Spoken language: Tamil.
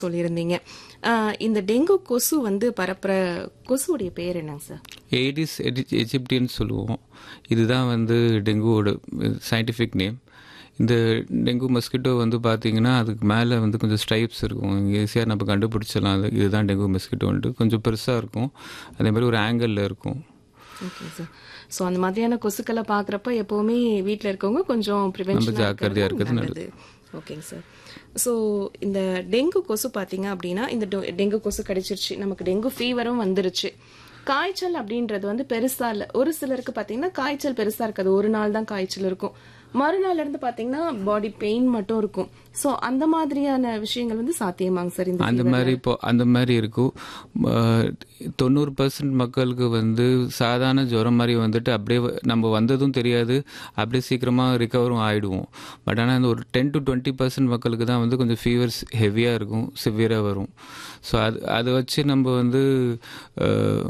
சொல்லியிருந்தீங்க ஆஹ் இந்த டெங்கு கொசு வந்து பரப்புற கொசுவுடைய பேர் என்னங்க சார் ஏடிஸ் எஜிப்டின்னு சொல்லுவோம் இதுதான் வந்து டெங்குவோட சயின்டிஃபிக் நேம் இந்த டெங்கு மஸ்கிட்டோ வந்து பார்த்தீங்கன்னா அதுக்கு மேலே வந்து கொஞ்சம் ஸ்ட்ரைப்ஸ் இருக்கும் ஈஸியாக நம்ம கண்டுபிடிச்சிடலாம் அது இதுதான் டெங்கு மஸ்கிட்டோன்ட்டு கொஞ்சம் பெருசாக இருக்கும் அதே மாதிரி ஒரு ஆங்கிளில் இருக்கும் ஓகே சார் ஸோ அந்த மாதிரியான கொசுக்களை பார்க்குறப்ப எப்போவுமே வீட்டில் இருக்கவங்க கொஞ்சம் ப்ரிவென்ஷன் ஜாக்கிரதையா இருக்கிறது நல்லது ஓகேங்க சார் ஸோ இந்த டெங்கு கொசு பார்த்தீங்க அப்படின்னா இந்த டொ- டெங்கு கொசு கடிச்சிருச்சு நமக்கு டெங்கு ஃபீவரும் வந்துருச்சு காய்ச்சல் அப்படின்றது வந்து பெருசா இல்லை ஒரு சிலருக்கு பார்த்தீங்கன்னா காய்ச்சல் பெருசா இருக்காது ஒரு நாள் தான் காய்ச்சல் இருக்கும் மறுநாள் இருந்து பார்த்தீங்கன்னா பாடி பெயின் மட்டும் இருக்கும் ஸோ அந்த மாதிரியான விஷயங்கள் வந்து சாத்தியமாங்க சார் இந்த அந்த மாதிரி இப்போ அந்த மாதிரி இருக்கும் அஹ், தொண்ணூறு பர்சன்ட் மக்களுக்கு வந்து சாதாரண ஜுரம் மாதிரி வந்துட்டு அப்படியே வ- நம்ம வந்ததும் தெரியாது அப்படியே சீக்கிரமாக ரிகவரும் ஆயிடுவோம் பட் ஆனால் அந்த ஒரு டென் டு டுவெண்ட்டி பர்சன்ட் மக்களுக்கு தான் வந்து கொஞ்சம் ஃபீவர்ஸ் ஹெவியாக இருக்கும் சிவியராக வரும் ஸோ அது அதை வச்சு நம்ம வந்து அஹ்,